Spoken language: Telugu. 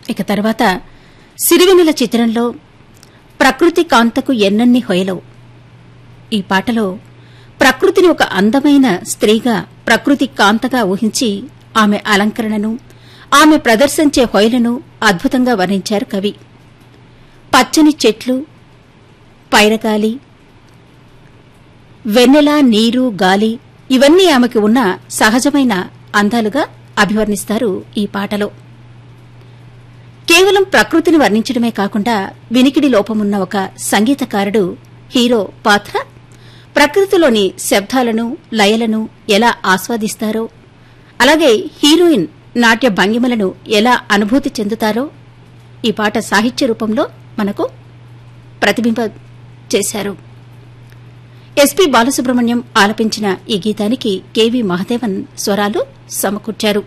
ఇక తర్వాత సిరివెన్నెల చిత్రంలో ప్రకృతి కాంతకు ఎన్నన్ని హొయలవు ఈ పాటలో ప్రకృతిని ఒక అందమైన స్త్రీగా ప్రకృతి కాంతగా ఊహించి ఆమె అలంకరణను ఆమె ప్రదర్శించే హొయలను అద్భుతంగా వర్ణించారు కవి పచ్చని చెట్లు పైరగాలి వెన్నెల నీరు గాలి ఇవన్నీ ఆమెకు ఉన్న సహజమైన అందాలుగా అభివర్ణిస్తారు ఈ పాటలో కేవలం ప్రకృతిని వర్ణించడమే కాకుండా వినికిడి లోపమున్న ఒక సంగీతకారుడు హీరో పాత్ర ప్రకృతిలోని శబ్దాలను లయలను ఎలా ఆస్వాదిస్తారో అలాగే హీరోయిన్ నాట్య భంగిమలను ఎలా అనుభూతి చెందుతారో ఈ పాట సాహిత్య రూపంలో మనకు ప్రతిబింబ చేశారు ఎస్పీ బాలసుబ్రహ్మణ్యం ఆలపించిన ఈ గీతానికి కెవి మహదేవన్ స్వరాలు సమకూర్చారు